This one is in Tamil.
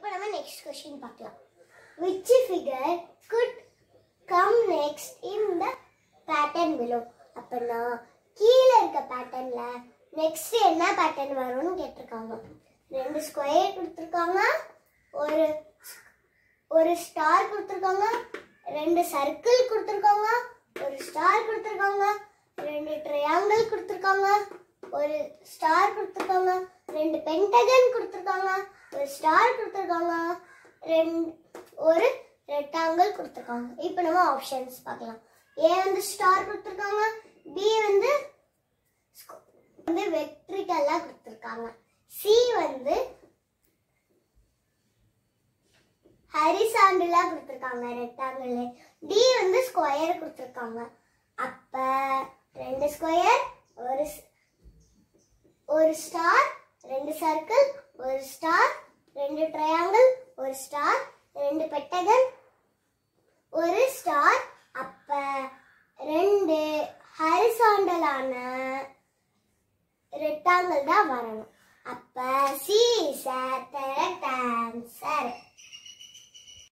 இப்போ நம்ம நெக்ஸ்ட் கொஸ்டின் பார்க்கலாம் which figure could come next in the pattern below அப்படின்னா கீழே இருக்க பேட்டர்ன்ல நெக்ஸ்ட் என்ன பேட்டர்ன் வரும்னு கேட்டிருக்காங்க ரெண்டு ஸ்கொயர் கொடுத்துருக்காங்க ஒரு ஒரு ஸ்டார் கொடுத்துருக்காங்க ரெண்டு சர்க்கிள் கொடுத்துருக்காங்க ஒரு ஸ்டார் கொடுத்துருக்காங்க ரெண்டு ட்ரையாங்கிள் கொடுத்துருக்காங்க ஒரு ஸ்டார் கொடுத்துருக்காங்க ரெண்டு பென்டகன் கொடுத்துருக்காங்க ஒரு ஸ்டார் கொடுத்துருக்காங்க ரெண்டு ஒரு ரெக்டாங்கிள் கொடுத்துருக்காங்க இப்போ நம்ம ஆப்ஷன்ஸ் பார்க்கலாம் ஏ வந்து ஸ்டார் கொடுத்துருக்காங்க பி வந்து squ- வந்து வெக்ட்ரிக்கலா கொடுத்துருக்காங்க சி வந்து ஹரிசாண்டிலா கொடுத்துருக்காங்க ரெக்டாங்கிள் டி வந்து ஸ்கொயர் கொடுத்துருக்காங்க அப்ப ரெண்டு ஸ்கொயர் ஒரு ஸ்- ஒரு ஸ்டார் ரெண்டு சர்க்கிள் ஒரு ஸ்டார் ரெண்டு ட்ரையாங்கிள் ஒரு ஸ்டார் ரெண்டு பெட்டகன் ஒரு ஸ்டார் அப்ப ரெண்டு ஹரிசாண்டலான ரெக்டாங்கிள் தான் வரணும் அப்ப சி இஸ் கரெக்ட் ஆன்சர்